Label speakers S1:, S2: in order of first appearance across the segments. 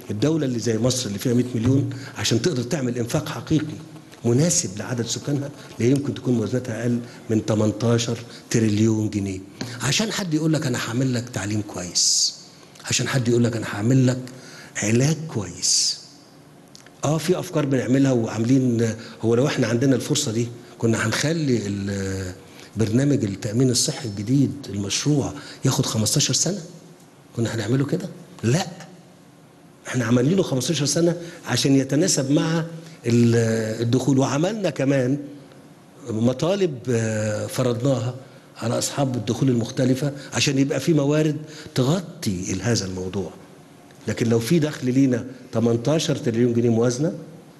S1: الدولة اللي زي مصر اللي فيها 100 مليون عشان تقدر تعمل إنفاق حقيقي مناسب لعدد سكانها لا يمكن تكون موازنتها أقل من 18 تريليون جنيه عشان حد يقول لك أنا هعمل لك تعليم كويس عشان حد يقول لك أنا هعمل لك علاج كويس اه في افكار بنعملها وعاملين هو لو احنا عندنا الفرصه دي كنا هنخلي ال- برنامج التامين الصحي الجديد المشروع ياخد 15 سنه كنا هنعمله كده لا احنا عملينه 15 سنه عشان يتناسب مع ال- الدخول وعملنا كمان مطالب آه، فرضناها على اصحاب الدخول المختلفه عشان يبقى في موارد تغطي هذا الموضوع لكن لو في دخل لينا 18 تريليون جنيه موازنه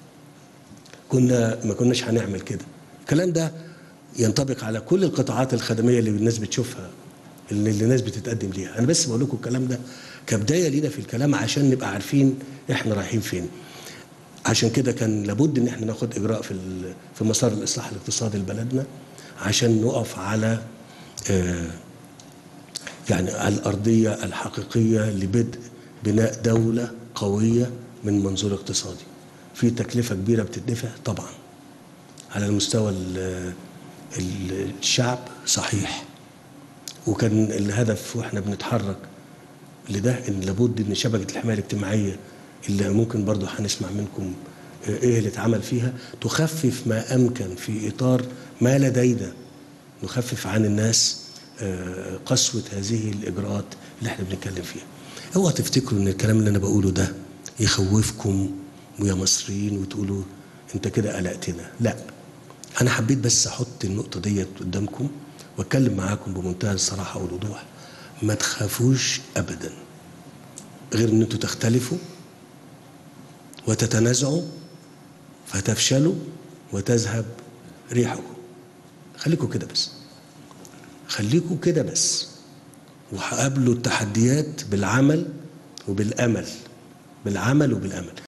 S1: كنا ما كناش هنعمل كده الكلام ده ينطبق على كل القطاعات الخدميه اللي الناس بتشوفها اللي اللي الناس بتتقدم ليها انا بس بقول لكم الكلام ده كبدايه لينا في الكلام عشان نبقى عارفين احنا رايحين فين عشان كده كان لابد ان احنا ناخد اجراء في ال- في مسار الاصلاح الاقتصادي لبلدنا عشان نقف على آه، يعني على الارضيه الحقيقيه لبدء بناء دوله قويه من منظور اقتصادي في تكلفه كبيره بتدفع طبعا على المستوى ال- ال- الشعب صحيح وكان الهدف واحنا بنتحرك لده ان لابد ان شبكه الحمايه الاجتماعيه اللي ممكن برضو هنسمع منكم آه، ايه اللي اتعمل فيها تخفف ما امكن في اطار ما لدينا نخفف عن الناس آه، قسوه هذه الاجراءات اللي احنا بنتكلم فيها. اوعى تفتكروا ان الكلام اللي انا بقوله ده يخوفكم ويا مصريين وتقولوا انت كده قلقتنا، لا انا حبيت بس احط النقطه ديت قدامكم واتكلم معاكم بمنتهى الصراحه والوضوح ما تخافوش ابدا غير ان انتوا تختلفوا وتتنازعوا فتفشلوا وتذهب ريحكم خليكم كده بس خليكم كده بس وهقابلوا التحديات بالعمل وبالامل بالعمل وبالامل